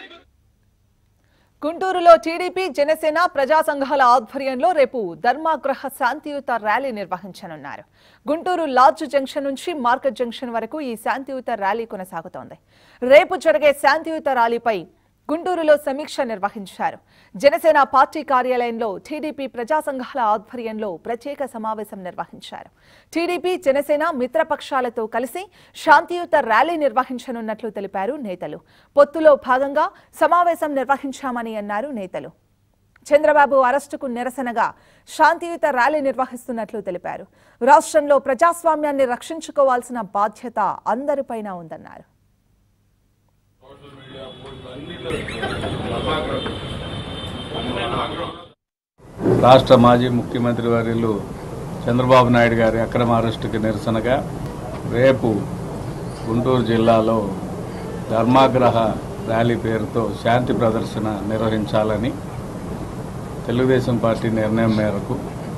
గుంటూరులో టీడీపీ జనసేన ప్రజా సంఘాల ఆధ్వర్యంలో రేపు ధర్మాగ్రహ శాంతియుత ర్యాలీ నిర్వహించనున్నారు గుంటూరు లార్జ్ జంక్షన్ నుంచి మార్కెట్ జంక్షన్ వరకు ఈ శాంతియుత ర్యాలీ కొనసాగుతోంది రేపు జరిగే శాంతియుత ర్యాలీపై గుంటూరులో సమీక్ష నిర్వహించారు జనసేన పార్టీ కార్యాలయంలో టీడీపీ ప్రజా సంఘాల ఆధ్వర్యంలో ప్రత్యేక సమావేశం నిర్వహించారు టీడీపీ జనసేన మిత్రపక్షాలతో కలిసి శాంతియుత ర్యాలీ నిర్వహించనున్నట్లు తెలిపారు నేతలు పొత్తులో భాగంగా సమావేశం నిర్వహించామని అన్నారు నేతలు చంద్రబాబు అరెస్టుకు నిరసనగా శాంతియుత ర్యాలీ నిర్వహిస్తున్నట్లు తెలిపారు రాష్ట్రంలో ప్రజాస్వామ్యాన్ని రక్షించుకోవాల్సిన బాధ్యత అందరిపైన ఉందన్నారు రాష్ట్ర మాజీ ముఖ్యమంత్రి వర్యులు చంద్రబాబు నాయుడు గారి అక్రమ అరెస్టుకి నిరసనగా రేపు గుంటూరు జిల్లాలో ధర్మాగ్రహ ర్యాలీ పేరుతో శాంతి ప్రదర్శన నిర్వహించాలని తెలుగుదేశం పార్టీ నిర్ణయం మేరకు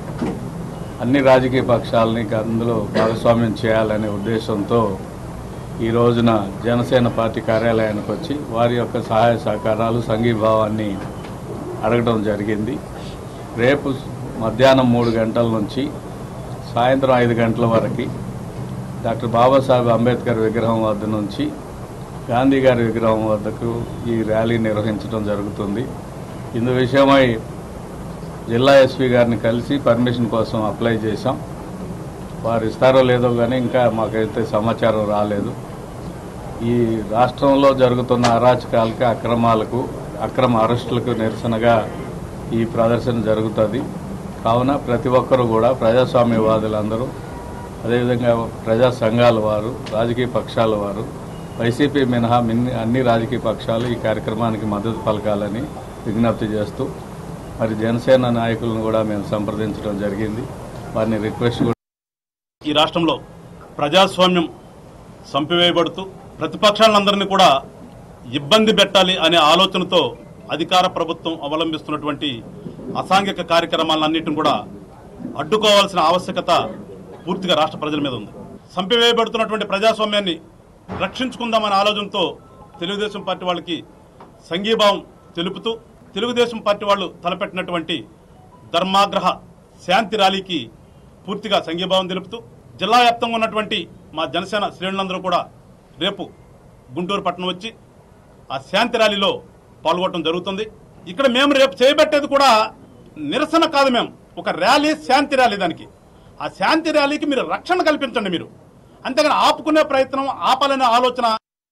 అన్ని రాజకీయ పక్షాలని అందులో భాగస్వామ్యం చేయాలనే ఉద్దేశంతో ఈ రోజున జనసేన పార్టీ కార్యాలయానికి వచ్చి వారి యొక్క సహాయ సహకారాలు సంఘీభావాన్ని అడగడం జరిగింది రేపు మధ్యాహ్నం మూడు గంటల నుంచి సాయంత్రం ఐదు గంటల వరకు డాక్టర్ బాబాసాహెబ్ అంబేద్కర్ విగ్రహం వద్ద నుంచి గాంధీ గారి విగ్రహం వద్దకు ఈ ర్యాలీ నిర్వహించడం జరుగుతుంది ఇందు విషయమై జిల్లా ఎస్పీ గారిని కలిసి పర్మిషన్ కోసం అప్లై చేశాం వారు ఇస్తారో లేదో కానీ ఇంకా మాకైతే సమాచారం రాలేదు ఈ రాష్ట్రంలో జరుగుతున్న అరాచకాలకు అక్రమాలకు అక్రమ అరెస్టులకు నిరసనగా ఈ ప్రదర్శన జరుగుతుంది కావున ప్రతి ఒక్కరూ కూడా ప్రజాస్వామ్యవాదులందరూ అదేవిధంగా ప్రజా సంఘాల వారు రాజకీయ పక్షాల వారు వైసీపీ మినహా మిన్ని అన్ని రాజకీయ పక్షాలు ఈ కార్యక్రమానికి మద్దతు పలకాలని విజ్ఞప్తి చేస్తూ మరి జనసేన నాయకులను కూడా మేము సంప్రదించడం జరిగింది వారిని రిక్వెస్ట్ కూడా ఈ రాష్ట్రంలో ప్రజాస్వామ్యం చంపివేయబడుతూ ప్రతిపక్షాలందరినీ కూడా ఇబ్బంది పెట్టాలి అనే ఆలోచనతో అధికార ప్రభుత్వం అవలంబిస్తున్నటువంటి అసాంఘిక కార్యక్రమాలన్నింటిని కూడా అడ్డుకోవాల్సిన ఆవశ్యకత పూర్తిగా రాష్ట్ర ప్రజల మీద ఉంది చంపివేయబడుతున్నటువంటి ప్రజాస్వామ్యాన్ని రక్షించుకుందామనే ఆలోచనతో తెలుగుదేశం పార్టీ వాళ్ళకి సంఘీభావం తెలుపుతూ తెలుగుదేశం పార్టీ వాళ్ళు తలపెట్టినటువంటి ధర్మాగ్రహ శాంతి ర్యాలీకి పూర్తిగా సంఘీభావం తెలుపుతూ జిల్లా వ్యాప్తంగా ఉన్నటువంటి మా జనసేన శ్రేణులందరూ కూడా రేపు గుంటూరు పట్టణం వచ్చి ఆ శాంతి ర్యాలీలో పాల్గొనడం జరుగుతుంది ఇక్కడ మేము రేపు చేయబట్టేది కూడా నిరసన కాదు మేము ఒక ర్యాలీ శాంతి ర్యాలీ దానికి ఆ శాంతి ర్యాలీకి మీరు రక్షణ కల్పించండి మీరు అంతేగాని ఆపుకునే ప్రయత్నం ఆపాలనే ఆలోచన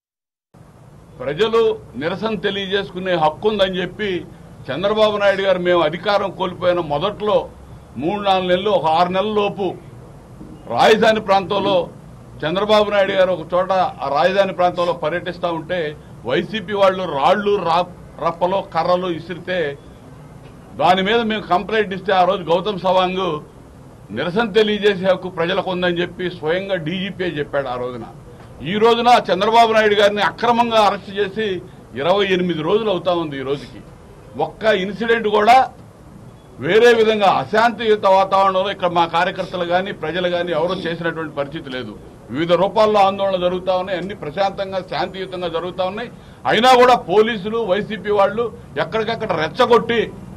ప్రజలు నిరసన తెలియజేసుకునే హక్కు ఉందని చెప్పి చంద్రబాబు నాయుడు గారు మేము అధికారం కోల్పోయిన మొదట్లో మూడు నాలుగు నెలలు ఒక ఆరు నెలల లోపు రాజధాని ప్రాంతంలో చంద్రబాబు నాయుడు గారు ఒక చోట ఆ రాజధాని ప్రాంతంలో పర్యటిస్తూ ఉంటే వైసీపీ వాళ్ళు రాళ్లు రా- రప్పలు కర్రలు ఇసిరితే దాని మీద మేము కంప్లైంట్ ఇస్తే ఆ రోజు గౌతమ్ సవాంగ్ నిరసన తెలియజేసే హక్కు ప్రజలకు ఉందని చెప్పి స్వయంగా డీజీపీ చెప్పాడు ఆ రోజున ఈ రోజున చంద్రబాబు నాయుడు గారిని అక్రమంగా అరెస్ట్ చేసి ఇరవై ఎనిమిది రోజులు అవుతా ఉంది ఈ రోజుకి ఒక్క ఇన్సిడెంట్ కూడా వేరే విధంగా అశాంతియుత వాతావరణంలో ఇక్కడ మా కార్యకర్తలు కానీ ప్రజలు కానీ ఎవరూ చేసినటువంటి పరిస్థితి లేదు వివిధ రూపాల్లో ఆందోళన జరుగుతా ఉన్నాయి అన్ని ప్రశాంతంగా శాంతియుతంగా జరుగుతా ఉన్నాయి అయినా కూడా పోలీసులు వైసీపీ వాళ్ళు ఎక్కడికక్కడ రెచ్చగొట్టి